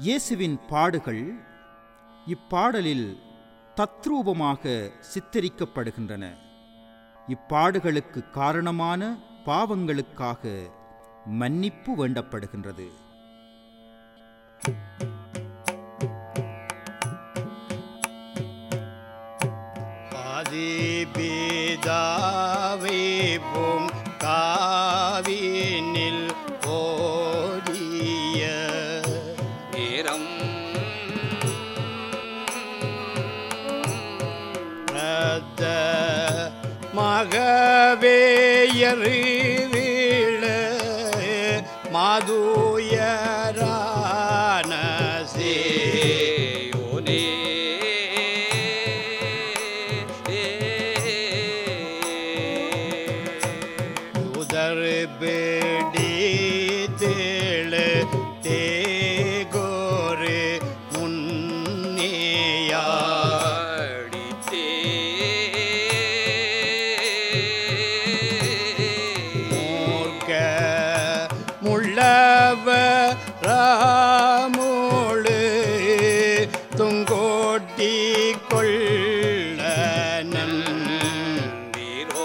இயேசுவின் பாடுகள் இப்பாடலில் தத்ரூபமாக சித்தரிக்கப்படுகின்றன இப்பாடுகளுக்கு காரணமான பாவங்களுக்காக மன்னிப்பு வேண்டப்படுகின்றது ஆதிபிதாவை போம் காவினில் ஓதிய நேரம் ரத்த மகவேயர் வீழ மாதுயரான சே சேயோனே உதர் பேடி தேளு தேகோரு முன்னியா அடித்தே மூர்க்க முள்ளவ ராமுளு துங்கோட்டி கொள்ளனன் நீரோ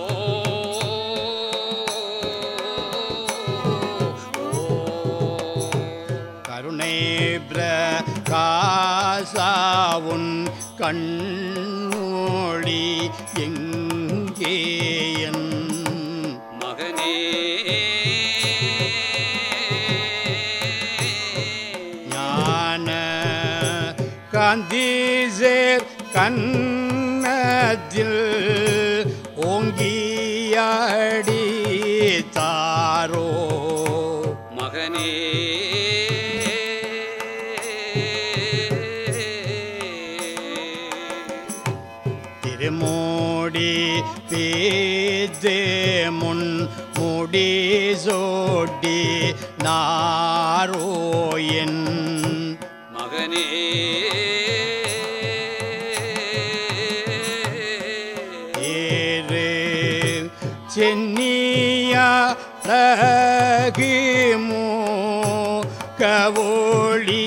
கருணை பிரகாசாவுன் கண்ணோடி எங்கேயன் மகனே ஞான காந்தீசேர் கண்ணத்தில் ஓங்கியாடி தாரோ மகனே திருமோடி பேதே முன் முடி சோடி நாரோயன் மகனே ஏறு சென்னியா ரகிமோ கவோழி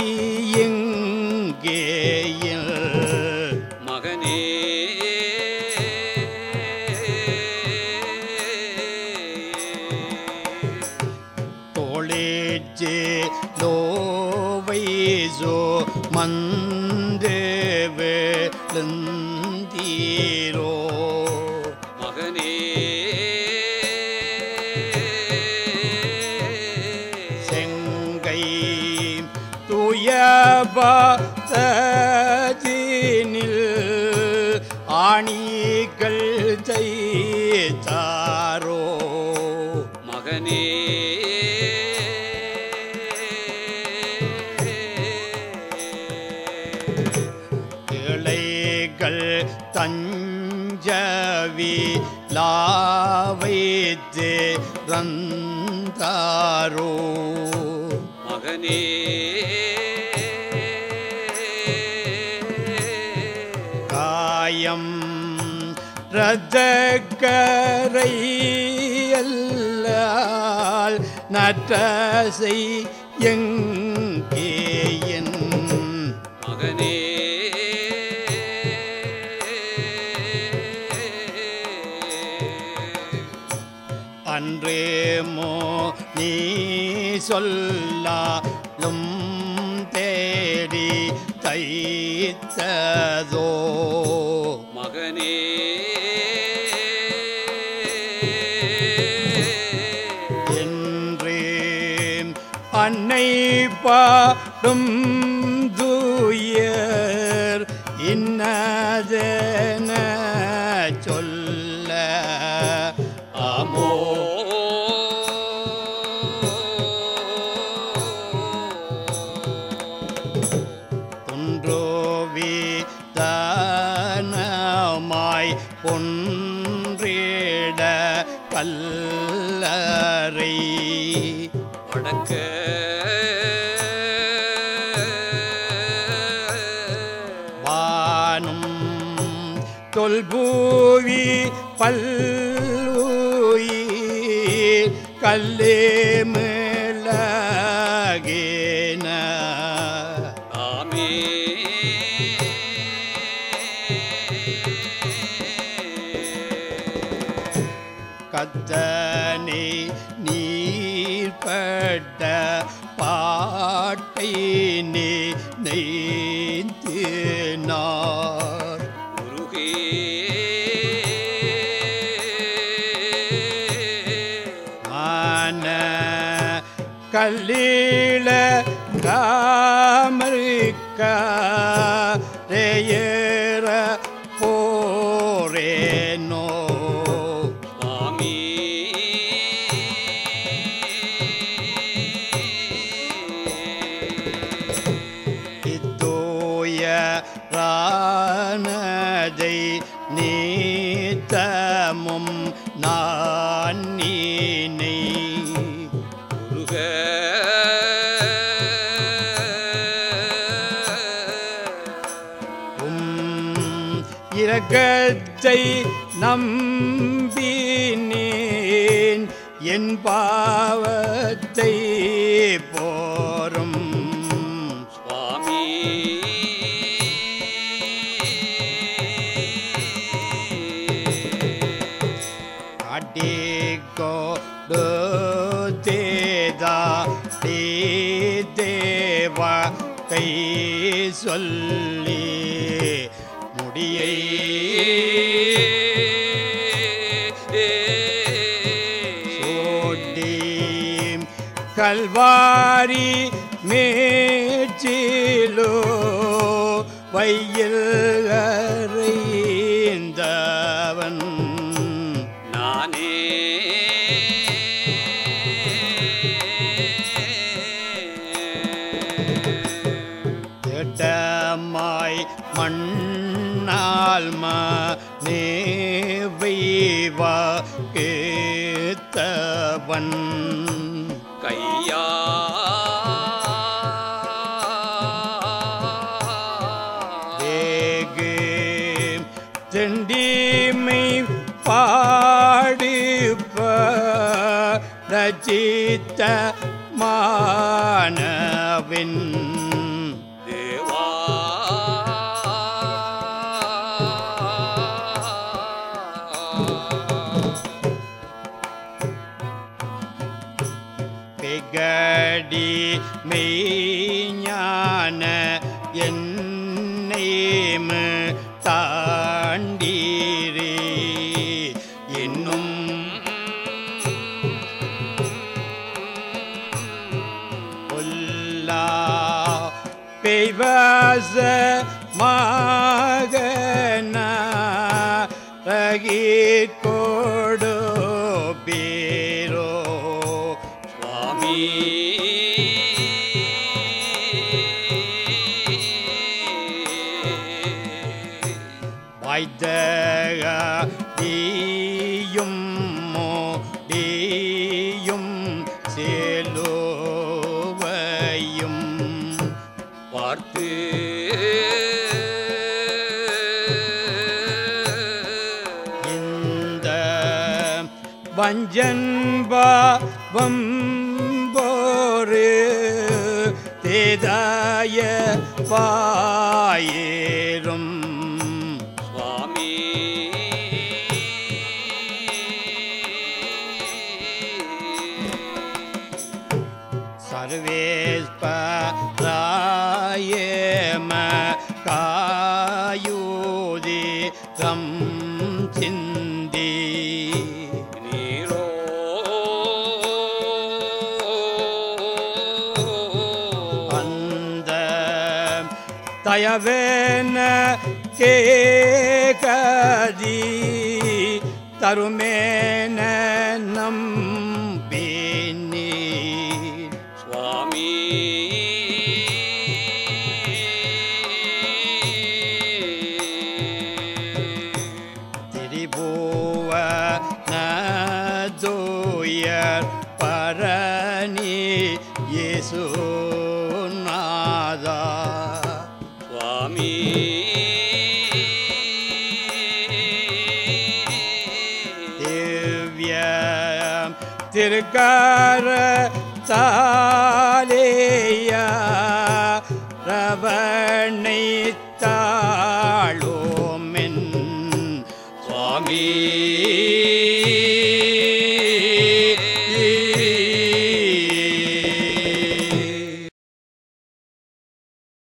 எங்கேயில் மகனே தோளேச்சே லோவைசோ மந்தேவே லந்தீரோ மகனே செங்கை துயபதனில் ஆணிகள் ஜெயித்தாரோ மகனே இளைகள் தஞ்சவி லாவைத்து ரந்தாரோ மகனே காயம் ரத்தக்கரை அல்லால் நற்றசை எங்கேயன் மகனே அன்றேமோ நீ சொல்லாலும் தேடி தைத்ததோ மகனே என்றே அன்னை பாடும் தூயர் இன்னதென சொல்ல ஆமோ துன்றோவி தானமாய் பொன்றிட கல்லறை வடக்க வானும் தொல்பூவி பல்லுயிர் கல்லே மிளகேன பாட்டை நீ நெய்து நார் உருகே மான கல்லீழ காமருக்க ரேயர போரேனோ சுவாமி இத்தோய ராணதை நீத்தமும் நான் நீனை உருக உம் இரக்கத்தை நம்பினேன் என் பாவத்தை போரும் சுவாமி அடிகோ தேதா தே தேவா கை சொல்லி முடியை சோடி கல்வாரி மேச்சிலோ வையில் அறைந்தவன் நானே திட்டமாய் மண்ணால் நேவைவா கேத்தவன் கையா வேகு தெண்டீமை பாடுப்ப ரச்சித்த மாணவின் தேவா பிகடி மெய்ஞான என்னைமு தாண்டீரே இன்னும் கொல்லா பெய்வாச மகன ரகீர் கொடு பீரோ சுவாமி வாய்த்தக தீயும் மோடியும் சேலோவையும் பார்த்து இந்த வஞ்சன்பாவம் போரு தேதாய பாயேறும் சுவாமி சர்வேஸ்வராயம காயூதி கம் சிந்தி நீரோ அந்த தயவேன கேகதி தருமேன நம்பினி சுவாமி திரிபுவ நதுயர் பரணி இயேசு நாதா சுவாமி திவ்ய திருக்கார தாலேயா ரவணை தாளோமென் சுவாமி